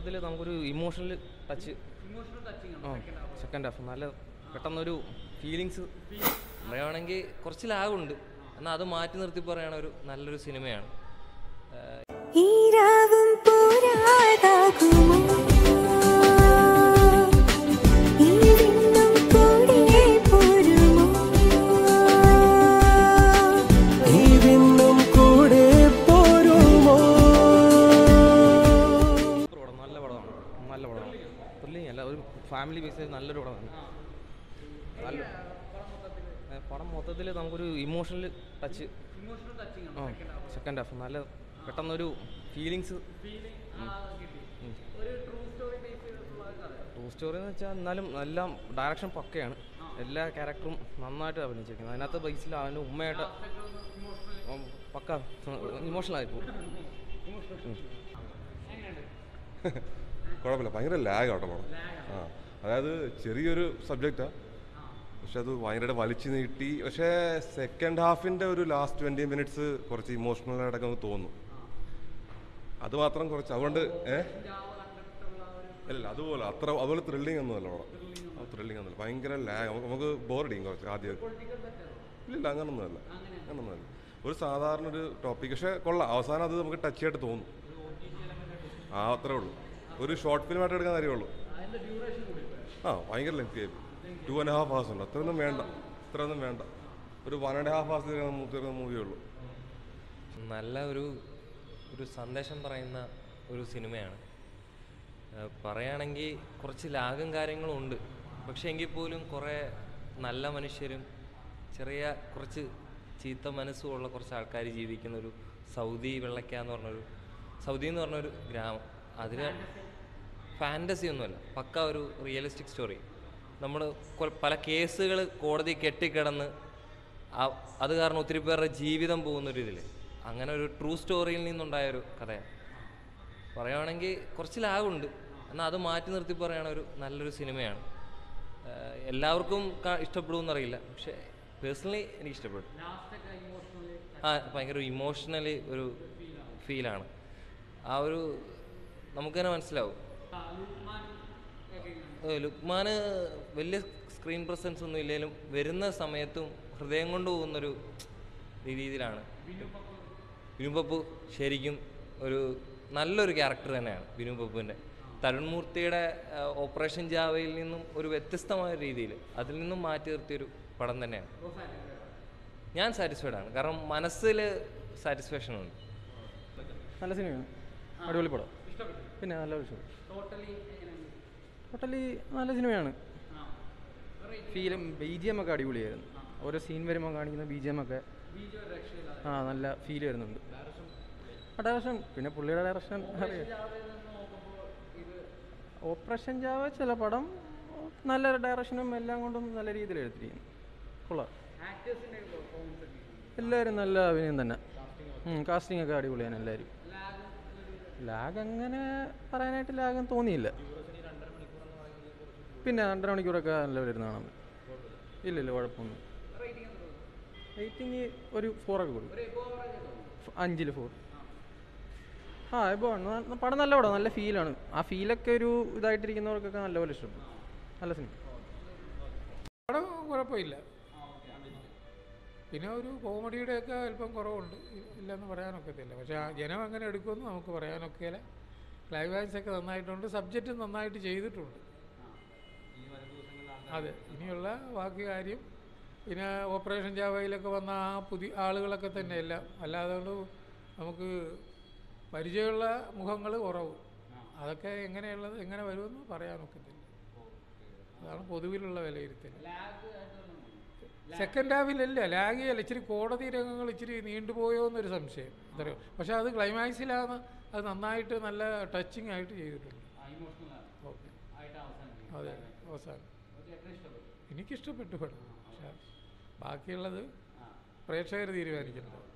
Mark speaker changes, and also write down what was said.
Speaker 1: മൊത്തത്തിൽ നമുക്കൊരു emotional touch ആ സെക്കൻഡ് ഹാഫ് നല്ല പെട്ടെന്നൊരു ഫീലിങ്സ്
Speaker 2: പറയുകയാണെങ്കിൽ കുറച്ച് ലാഗുണ്ട് എന്നാൽ അത് മാറ്റി നിർത്തി പറയണ ഒരു നല്ലൊരു സിനിമയാണ്
Speaker 3: ഈ രാവും പോരാതാകുമോ ഈ വിണ്ണും കൂടെ പോരുമോ
Speaker 4: ഈ വിണ്ണും കൂടെ പോരുമോ
Speaker 1: സൂപ്പർ പടം നല്ല പടമാണ് നല്ല പടമാണ് ത്രില്ലിങ് അല്ല ഒരു ഫാമിലി ബേസ് നല്ലൊരു പടമാണ് നല്ല ഏ, പടം മൊത്തത്തിൽ നമുക്കൊരു ഇമോഷണൽ ടച്ച് ആ സെക്കൻഡ് ഹാഫ് നല്ല പെട്ടെന്നൊരു ഫീലിങ്സ് ട്രൂ സ്റ്റോറി എന്ന് വെച്ചാൽ എന്നാലും എല്ലാം ഡയറക്ഷൻ പക്കയാണ് എല്ലാ ക്യാരക്ടറും നന്നായിട്ട് അഭിനയിച്ചിരിക്കുന്നത് അതിനകത്ത് ബേസിൽ അവൻ്റെ ഉമ്മയായിട്ട് ഉം, പക്ക ഇമോഷണൽ ആയിപ്പോ
Speaker 5: കുഴപ്പമില്ല ഭയങ്കര ലാഗ് ആട്ടോ പടം ആ അതായത് ചെറിയൊരു സബ്ജക്റ്റാ പക്ഷെ അത് ഭയങ്കര വലിച്ചു നീട്ടി പക്ഷേ സെക്കൻഡ് ഹാഫിൻ്റെ ഒരു ലാസ്റ്റ് ട്വൻറ്റി മിനിറ്റ്സ് കുറച്ച് ഇമോഷണൽ ആയിട്ടൊക്കെ നമുക്ക് തോന്നും അത് മാത്രം കുറച്ച് അതുകൊണ്ട് ഏ അല്ല അതുപോലെ അത്ര അതുപോലെ ത്രില്ലിംഗ് ഒന്നുമല്ല പടം ത്രില്ലിംഗ് ഒന്നുമില്ല ഭയങ്കര ലാഗ് നമുക്ക് നമുക്ക് ബോറടിയും കുറച്ച് ആദ്യം ഇല്ലില്ല അങ്ങനൊന്നുമല്ല അങ്ങനൊന്നുമല്ല ഒരു സാധാരണ ഒരു ടോപ്പിക് പക്ഷേ കൊള്ളാം അവസാനം അത് നമുക്ക് ടച്ച് ആയിട്ട് തോന്നും ആ അത്രേ ഉള്ളൂ ഒരു ഷോർട്ട് ഫിലിം ആയിട്ട് എടുക്കാൻ കാര്യമുള്ളൂ ആ ഭയങ്കര ലെങ്തി ആയി ടു ആൻഡ് ഹാഫ് ഹവേഴ്സ് ഉണ്ട് അത്രയൊന്നും വേണ്ട ഇത്രയൊന്നും വേണ്ട ഒരു വൺ ആൻഡ് ഹാഫ് ഹവേഴ്സ് തീർന്ന മൂവിയേ ഉള്ളൂ
Speaker 2: നല്ല ഒരു ഒരു സന്ദേശം പറയുന്ന ഒരു സിനിമയാണ് ഏഹ് പറയുകയാണെങ്കിൽ കുറച്ച് ലാഗും കാര്യങ്ങളും ഉണ്ട് പക്ഷേ എങ്കിൽ പോലും കുറേ നല്ല മനുഷ്യരും ചെറിയ കുറച്ച് ചീത്ത മനസ്സുമുള്ള കുറച്ച് ആൾക്കാർ ജീവിക്കുന്ന ഒരു സൗദി വെള്ളയ്ക്ക എന്ന് പറഞ്ഞൊരു സൗദി എന്ന് പറഞ്ഞൊരു ഗ്രാമം അതിന് ഫാൻറ്റസി ഒന്നുമല്ല പക്ക ഒരു റിയലിസ്റ്റിക് സ്റ്റോറി നമ്മൾ പല കേസുകൾ കോടതി കെട്ടിക്കിടന്ന് ആ- അത് കാരണം ഒത്തിരി പേരുടെ ജീവിതം പോകുന്ന ഒരു ഇതിൽ അങ്ങനെ ഒരു ട്രൂ സ്റ്റോറിയിൽ നിന്നുണ്ടായ ഒരു കഥയാണ് പറയുകയാണെങ്കിൽ കുറച്ച് ലാഗുണ്ട് എന്നാൽ അത് മാറ്റി നിർത്തി പറയണ ഒരു നല്ലൊരു സിനിമയാണ് ഏഹ് എല്ലാവർക്കും ക- ഇഷ്ടപ്പെടുമെന്നറിയില്ല പക്ഷേ പേഴ്സണലി എനിക്ക് ഇഷ്ടപ്പെട്ടു ആ ഭയങ്കര ഇമോഷണലി ഒരു ഫീലാണ് ആ ഒരു നമുക്ക് തന്നെ മനസ്സിലാവും ഏ, ലുക്മാന് വലിയ സ്ക്രീൻ പ്രസൻസ് ഒന്നും ഇല്ലെങ്കിലും വരുന്ന സമയത്തും ഹൃദയം കൊണ്ട് പോകുന്നൊരു രീതിയിലാണ് ബിനു പപ്പു ശരിക്കും ഒരു നല്ലൊരു ക്യാരക്ടർ തന്നെയാണ് ബിനു പപ്പുവിൻ്റെ തരുൺ മൂർത്തിയുടെ ആ, ഓപ്പറേഷൻ ജാവയിൽ നിന്നും ഒരു വ്യത്യസ്തമായ രീതിയിൽ അതിൽ നിന്നും മാറ്റി നിർത്തിയൊരു പടം തന്നെയാണ് ഞാൻ സാറ്റിസ്ഫൈഡ് ആണ് കാരണം മനസ്സിൽ സാറ്റിസ്ഫാക്ഷൻ ഉണ്ട്
Speaker 1: നല്ല സിനിമയാണ് അടിപൊളി പടം പിന്നെ നല്ല വിഷയം ടോട്ടലി നല്ല സിനിമയാണ് ഫീലും ബി ജി എം ഒക്കെ അടിപൊളിയായിരുന്നു ഓരോ സീൻ വരുമ്പോൾ കാണിക്കുന്ന ബി ജി എം ഒക്കെ ആ നല്ല ഫീൽ വരുന്നുണ്ട് ആ ഡയറക്ഷൻ പിന്നെ പുള്ളിയുടെ ഡയറക്ഷൻ അറിയാം ഓപ്പറേഷൻ ജാവ ചില പടം നല്ല ഡയറക്ഷനും എല്ലാം കൊണ്ടും നല്ല രീതിയിൽ എടുത്തിരിക്കുന്നു കൊള്ളാം എല്ലാവരും നല്ല അഭിനയം തന്നെ കാസ്റ്റിംഗ് ഒക്കെ അടിപൊളിയാണ് എല്ലാവരും ലാഗ് അങ്ങനെ പറയാനായിട്ട് ലാഗും തോന്നിയില്ല പിന്നെ രണ്ടര മണിക്കൂറൊക്കെ നല്ല വരുന്ന കാണാൻ പറ്റും. ഇല്ല ഇല്ല കുഴപ്പമൊന്നും റേറ്റിംഗ് ഒരു ഫോറൊക്കെ കൊടുക്കും അഞ്ചിൽ ഫോർ ആ ഇപ്പോൾ പടം നല്ല പടം നല്ല ഫീലാണ് ആ ഫീലൊക്കെ ഒരു ഇതായിട്ടിരിക്കുന്നവർക്കൊക്കെ നല്ലപോലെ ഇഷ്ടപ്പെടും നല്ല സിനിമ
Speaker 6: പടം കുഴപ്പമില്ല പിന്നെ ഒരു കോമഡിയുടെയൊക്കെ അല്പം കുറവുണ്ട് ഇ- ഇല്ലെന്ന് പറയാനൊക്കത്തില്ല പക്ഷേ ആ ജനം അങ്ങനെ എടുക്കുമെന്ന് നമുക്ക് പറയാനൊക്കെയില്ല ക്ലൈമാക്സ് ഒക്കെ നന്നായിട്ടുണ്ട് സബ്ജക്റ്റ് നന്നായിട്ട് ചെയ്തിട്ടുണ്ട് അതെ ഇനിയുള്ള ബാക്കി കാര്യം പിന്നെ ഓപ്പറേഷൻ ജാവയിലൊക്കെ വന്ന ആ പുതിയ ആളുകളൊക്കെ തന്നെ എല്ലാം അല്ലാതെ കൊണ്ട് നമുക്ക് പരിചയമുള്ള മുഖങ്ങൾ കുറവ് അതൊക്കെ എങ്ങനെയുള്ളത് എങ്ങനെ വരുമെന്ന് പറയാനൊക്കത്തില്ല അതാണ് പൊതുവിലുള്ള വിലയിരുത്തൽ സെക്കൻഡ് ഹാഫിലല്ല ലാഗ് ചെയ്യല്ല ഇച്ചിരി കോടതി രംഗങ്ങൾ ഇച്ചിരി നീണ്ടുപോയോ എന്നൊരു സംശയം അത്രയോ പക്ഷെ അത് ക്ലൈമാക്സിലാണ് അത് നന്നായിട്ട് നല്ല ടച്ചിങ് ആയിട്ട് ചെയ്തിട്ടുണ്ട് ഓക്കെ അതെ അവസാനം എനിക്കിഷ്ടപ്പെട്ടു പടം പക്ഷെ ബാക്കിയുള്ളത് പ്രേക്ഷകർ തീരുമാനിക്കുന്നത്